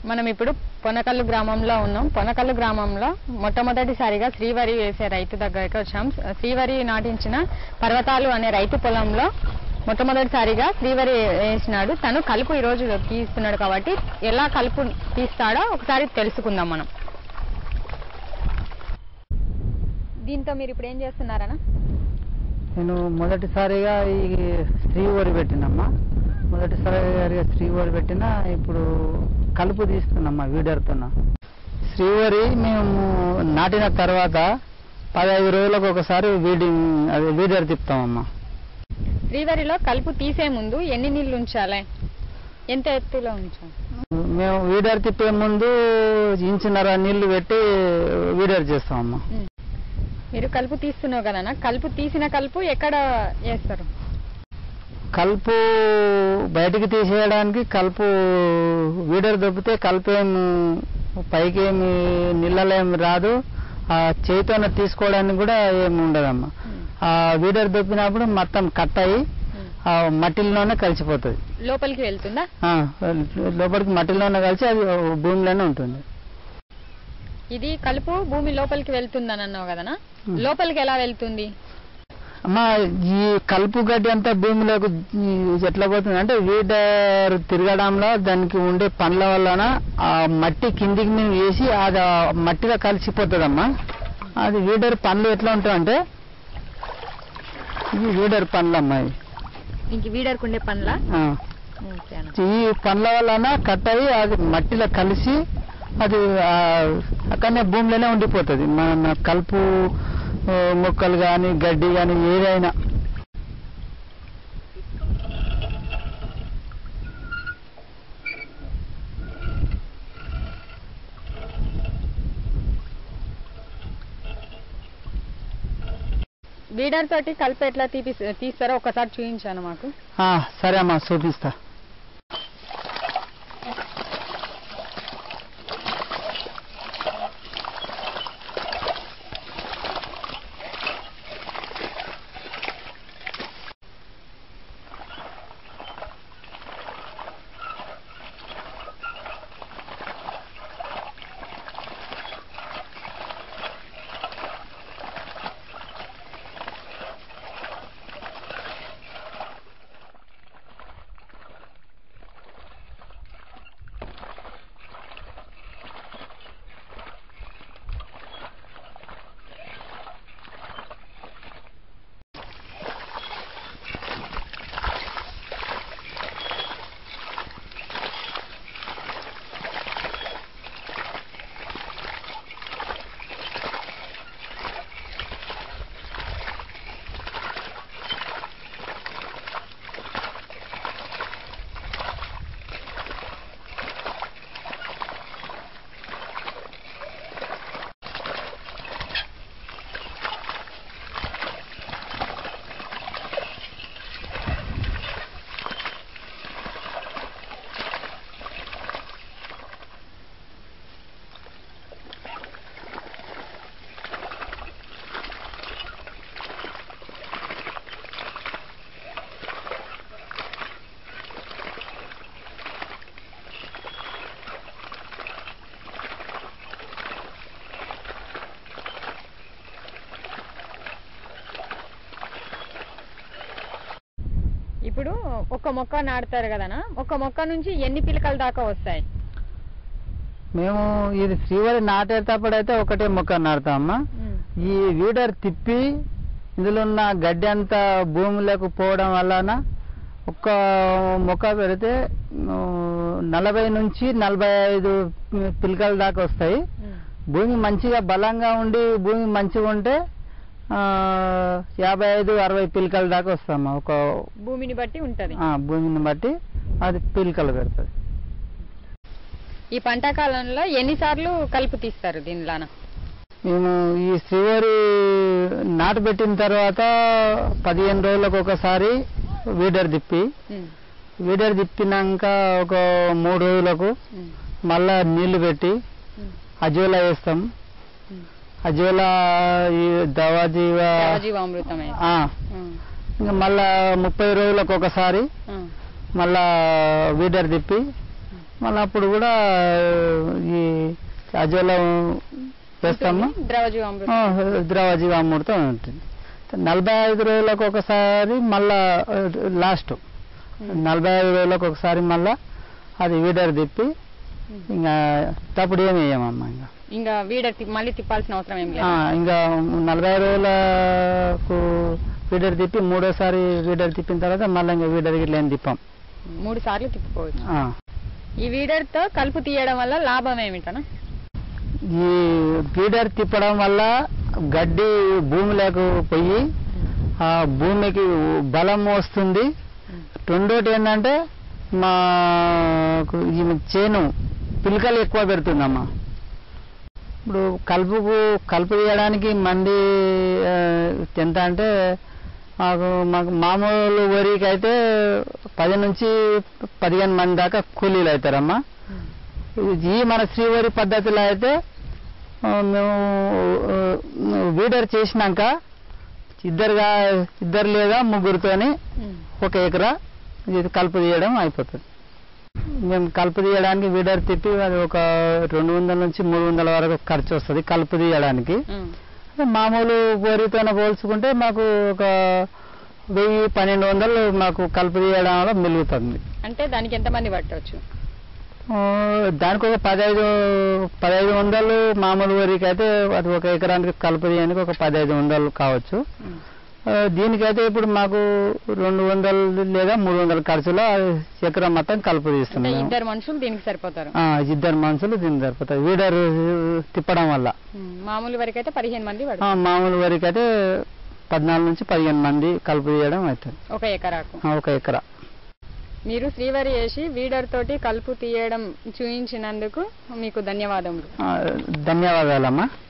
మనం ఇప్పుడు పొనకల్లు గ్రామంలో ఉన్నాం పొనకల్లు గ్రామంలో మొట్టమొదటిసారిగా శ్రీవరి వేసే రైతు దగ్గరికి వచ్చాం శ్రీవరి నాటించిన పర్వతాలు అనే రైతు పొలంలో మొట్టమొదటిసారిగా శ్రీవరి వేసినాడు తను కలుపు ఈ రోజు తీస్తున్నాడు కాబట్టి ఎలా కలుపు తీస్తాడో ఒకసారి తెలుసుకుందాం మనం దీంతో మీరు ఇప్పుడు ఏం చేస్తున్నారనా నేను మొదటిసారిగా ఈ స్త్రీ ఓరి పెట్టినమ్మా మొదటిసారిగా స్త్రీ ఓరి పెట్టిన ఇప్పుడు కలుపు తీస్తున్నమ్మా వీడర్తున్నా స్త్రీ ఓరి మేము నాటిన తర్వాత పదహైదు రోజులకు ఒకసారి వీడింగ్ అదే వీడర్ తిప్పుతామమ్మా శ్రీవరిలో కలుపు తీసే ముందు ఎన్ని నీళ్లు ఉంచాలి ఎంత ఎత్తులో ఉంచాలి మేము వీడర్ తిప్పే ముందు ఇంచున్నర నీళ్లు పెట్టి వీడర్ చేస్తామమ్మా ఉమ్. మీరు కలుపు తీస్తున్నావు కదా కలుపు తీసిన కలుపు ఎక్కడ వేస్తారు కలుపు బయటికి తీసేయడానికి కలుపు వీడర్ దొబ్బితే కలుపు ఏమి పైకి ఏమి నీళ్ళలో ఏమి రాదు ఆ చేతితో తీసుకోవడానికి కూడా ఏమి ఉండదమ్మా ఆ వీడర్ దొబ్బినప్పుడు మొత్తం కట్ అయ్యి ఆ మట్టిలోనే కలిసిపోతుంది లోపలికి వెళ్తుందా ఆ, లోపలికి మట్టిలోనే కలిసి అది భూమిలోనే ఉంటుంది ఇది కలుపు భూమి లోపలికి వెళ్తుందని అన్నావు కదనా ఉమ్. లోపలికి ఎలా వెళ్తుంది అమ్మా ఈ కలుపు గడ్డి అంతా భూమిలోకి ఈ ఎట్లా పోతుంది అంటే వీడర్ తిరగడంలో దానికి ఉండే పండ్ల వలన ఆ మట్టి కిందికి మేము వేసి అది ఆ మట్టిలో కలిసిపోతుందమ్మా అది వీడర్ పండ్లు ఎట్లా ఉంటాయంటే ఇవి వీడర్ పండ్లు అమ్మా ఇవి. ఇంక వీడర్కుండే పనుల ఆ. ఓకే అన్న ఈ పండ్ల వలన కట్ అయ్యి అది మట్టిలో కలిసి అది ఆ, అక్కడనే భూమిలోనే ఉండిపోతుంది మన కలుపు ఆ, మొక్కలు కానీ గడ్డి కానీ ఏదైనా వీడర్ తోటి కలుపు ఎట్లా తీపి తీస్తారో ఒకసారి చూపించాను మాకు ఆ, సరే అమ్మా చూపిస్తా ఇప్పుడు ఒక మొక్క నాటుతారు కదనా ఒక మొక్క నుంచి ఎన్ని పిలకల దాకా వస్తాయి మేము ఇది శ్రీవారి నాటేటప్పుడు అయితే ఒకటే మొక్క నాటుతామమ్మా ఈ వీడర్ తిప్పి ఇందులో ఉన్న గడ్డి అంతా భూమిలోకి పోవడం వలన ఒక్క మొక్క పెడితే ఆ, నలభై నుంచి నలభై ఐదు పిలకల దాకా వస్తాయి భూమి మంచిగా బలంగా ఉండి భూమి మంచిగా ఉంటే ఆ, యాభై ఐదు అరవై పిలకల దాకా వస్తామా ఒక భూమిని బట్టి ఉంటది ఆ, భూమిని బట్టి అది పిలకలు పెడుతుంది ఈ పంట కాలంలో ఎన్నిసార్లు కలుపు తీస్తారు దీనిలాన మేము ఈ శ్రీవారి నాటు పెట్టిన తర్వాత పదిహేను రోజులకు ఒకసారి వీడర్ తిప్పి ఉమ్, వీడర్ తిప్పినాక ఒక మూడు రోజులకు ఉమ్, మళ్ళా నీళ్లు పెట్టి ఉమ్, అజోలా వేస్తాం ఉమ్. అజోలా ఈ దవాజీవ దేవజీవామృతమే ఆ, ఉమ్, ఇంకా మళ్ళా ముప్పై రోజులకు ఒకసారి ఉమ్, మళ్ళా వీడర్ తిప్పి మళ్ళీ అప్పుడు కూడా ఈ అజోలో వేస్తాము ద్రవజీవామృతం ఆ, ద్రవ జీవామృతం ఉంటుంది నలభై ఐదు రోజులకు ఒకసారి మళ్ళా లాస్ట్ నలభై ఐదు రోజులకు ఒకసారి మళ్ళా అది వీడర్ తిప్పి ఇంకా అప్పుడు ఏమి వేయమమ్మా ఇంకా ఇంకా వీడర్ తి- మళ్ళీ తిప్పాల్సిన అవసరం ఏం ఆ, లేదు ఇంకా నలభై ఐదు రోజులకు వీడర్ తిప్పి మూడోసారి వీడర్ తిప్పిన తర్వాత మళ్ళీ ఇంకా వీడర్ ఇట్లా ఏం తిప్పాం మూడు సార్లు తిప్పుకోవచ్చు ఆ. ఈ వీడర్ తో కలుపు తీయడం వల్ల లాభం ఏమిటనా ఈ వీడర్ తిప్పడం వల్ల గడ్డి భూమిలోకి పోయి ఆ భూమికి బలం వస్తుంది రెండోటి ఏంటంటే మాకు ఈ చేను పిలకలు ఎక్కువ పెడుతుందమ్మా ఇప్పుడు కలుపుకు కలుపు తీయడానికి మంది ఆ, ఎంత అంటే మాకు మాకు మామూలు వరికి అయితే పది నుంచి పదిహేను మంది దాకా కూలీలు అవుతారమ్మా ఈ మన శ్రీవారి పద్ధతిలో అయితే ఆ, మేము ఆ, వీడర్ చేసినాక ఇద్దరుగా ఇద్దరు లేదా ముగ్గురితోని ఒక ఎకరా ఇది కలుపు తీయడం అయిపోతుంది మేము కలుపు తీయడానికి వీడర్ తిప్పి అది ఒక రెండు వందల నుంచి మూడు వందల వరకు ఖర్చు వస్తుంది కలుపు తీయడానికి అదే మామూలు వరితోనే పోల్చుకుంటే మాకు ఒక వెయ్యి పన్నెండు వందలు మాకు కలుపు తీయడం వల్ల మిలుగుతుంది అంటే దానికి ఎంతమంది పట్టవచ్చు ఆ, దానికి ఒక పదహైదు పదహైదు వందలు మామూలు వరికి అయితే అది ఒక ఎకరానికి కలుపు తీయడానికి ఒక పదహైదు వందలు కావచ్చు ఆ, దీనికైతే ఇప్పుడు మాకు రెండు వందలు లేదా మూడు వందల ఖర్చులో ఆ ఎకరం మొత్తం కలుపు అంటే తీస్తున్నాం ఇద్దరు మనుషులు దీనికి సరిపోతారు ఆ, ఇద్దరు మనుషులు దీన్ని సరిపోతాయి వీడర్ తిప్పడం వల్ల ఉమ్, మామూలు వరకు అయితే పదిహేను మంది ఆ, పడతారు మామూలు వరికి అయితే పద్నాలుగు నుంచి పదిహేను మంది కలుపు తీయడం అవుతుంది ఒక ఎకరాకు ఆ, ఒక ఎకరా మీరు శ్రీవారి వేసి వీడర్ తోటి కలుపు తీయడం చూయించినందుకు మీకు ధన్యవాదములు ఆ, ధన్యవాదాలమ్మా